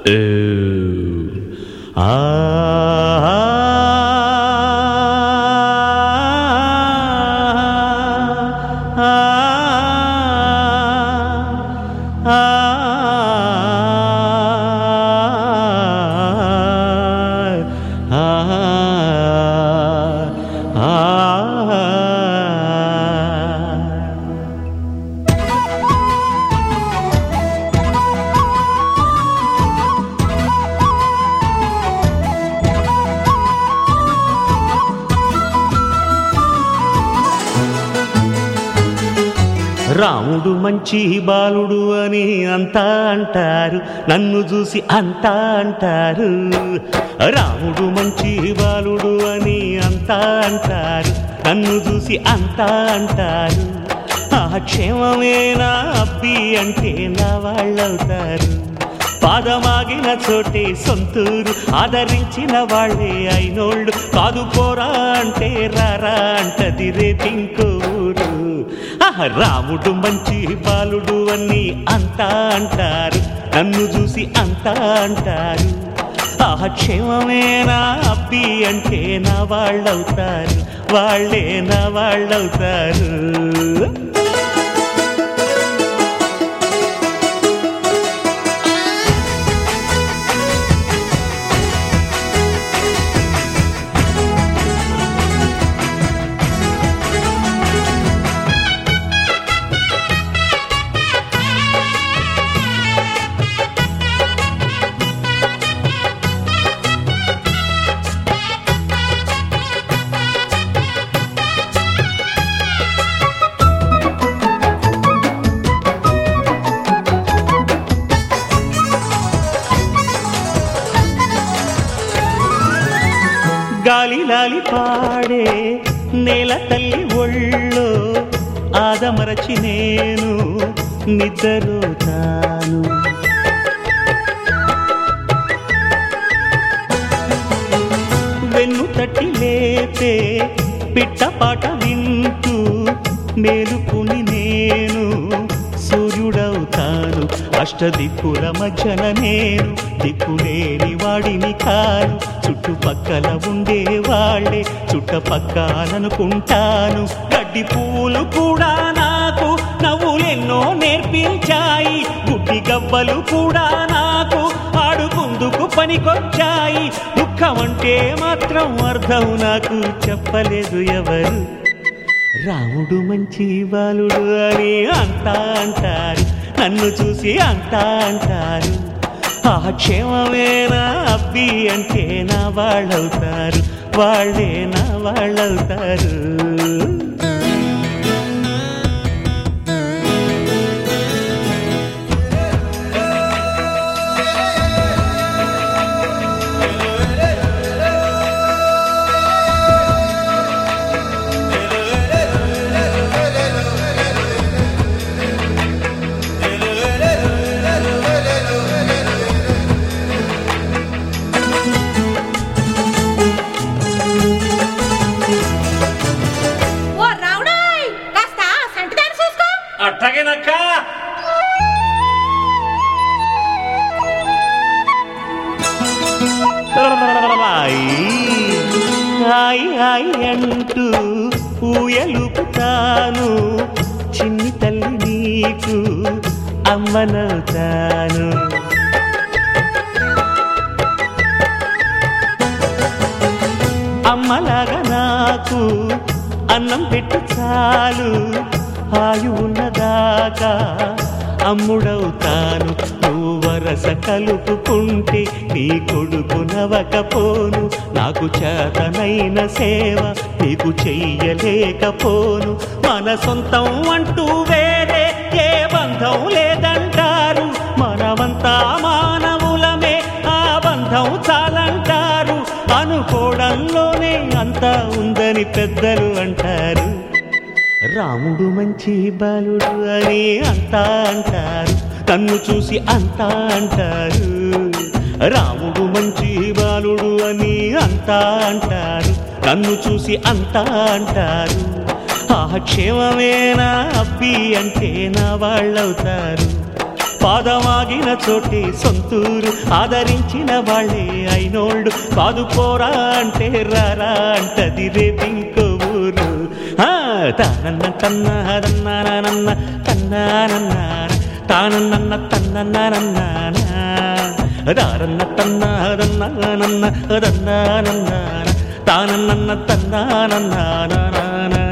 రాముడు మంచి బాలుడు అని అంతా అంటారు నన్ను చూసి అంతా అంటారు రాముడు మంచి బాలుడు అని అంతా అంటారు నన్ను చూసి అంతా అంటారు ఆ క్షేమమేనా అబ్బి అంటే నా వాళ్ళవుతారు పాదమాగిన చోటే సొంతూరు ఆదరించిన వాళ్ళే అయినోళ్ళు కాదు పోరా అంటే రారా అంటది రేపింకో ఊరు ఆహ, రాముడు మంచి బాలుడు అని అంతా అంటారు నన్ను చూసి అంతా అంటారు ఆహ క్షేమమేనా అబ్బి అంటే నా వాళ్ళవుతారు వాళ్ళే నా వాళ్ళవుతారు గాలి లాలి పాడే నేల తల్లి ఒళ్ళో ఆదమరచి నేను నిద్రలోతాను వెన్ను తట్టి లేపే పిట్టపాట వింటూ మేలుకుని నేను సూర్యుడవుతాను అష్టదిక్కుల మధ్యన నేను దిక్కులేని వాడిని కాను చుట్టుపక్కల ఉండే వాళ్ళే చుట్టపక్కలనుకుంటాను గడ్డి పూలు కూడా నాకు నవ్వులెన్నో నేర్పించాయి గుడ్డి గవ్వలు కూడా నాకు ఆడుకుందుకు పనికొచ్చాయి దుఃఖం అంటే మాత్రం అర్థం నాకు చెప్పలేదు ఎవరు రాముడు మంచి బాలుడు అని అంతా అంటారు నన్ను చూసి అంతా అంటారు ఆ క్షేమమేనా అబ్బి అంటే నా వాళ్ళవుతారు వాళ్ళే నా వాళ్ళవుతారు ఓ రావుడాయ్ కాస్త సంటిదాన్ని చూసుకో అట్టగేనక్క హాయ్ హాయ్ అంటూ ఊయలుపుతాను చిన్ని తల్లి నీకు అమ్మనవుతాను అమ్మలాగా నాకు అన్నం పెట్టు చాలు ఆయు ఉన్నదాకా అమ్ముడవుతాను నువ్వు వరస కలుపుకుంటే నీ కొడుకు నవకపోను నాకు చేతనైన సేవ నీకు చెయ్యలేకపోను మన సొంతం అంటూ వేరే ఏ బంధం లేదంటారు మనమంతా మానవులమే ఆ బంధం చాలంటారు అనుకోవడంలోనే అంతా ఉందని పెద్దలు అంటారు రాముడు మంచి బాలుడు అని అంతా అంటారు తన్ను చూసి అంతా అంటారు రాముడు మంచి బాలుడు అని అంతా అంటారు నన్ను చూసి అంతా అంటారు ఆ క్షేమమేనా అబ్బి అంటే నా వాళ్ళవుతారు పాదమాగిన చోటే సొంతూరు ఆదరించిన వాళ్ళే అయినోళ్ళు కాదు పోరా అంటే రారా అంటది రేపింకో ఊరు ఆ, తానన్న తన్నానన్న తన్నానన్న తానన్న తన్నన్న దారన్న తన్నాదన్నానన్న దన్నానన్న తానన్న తన్నానన్న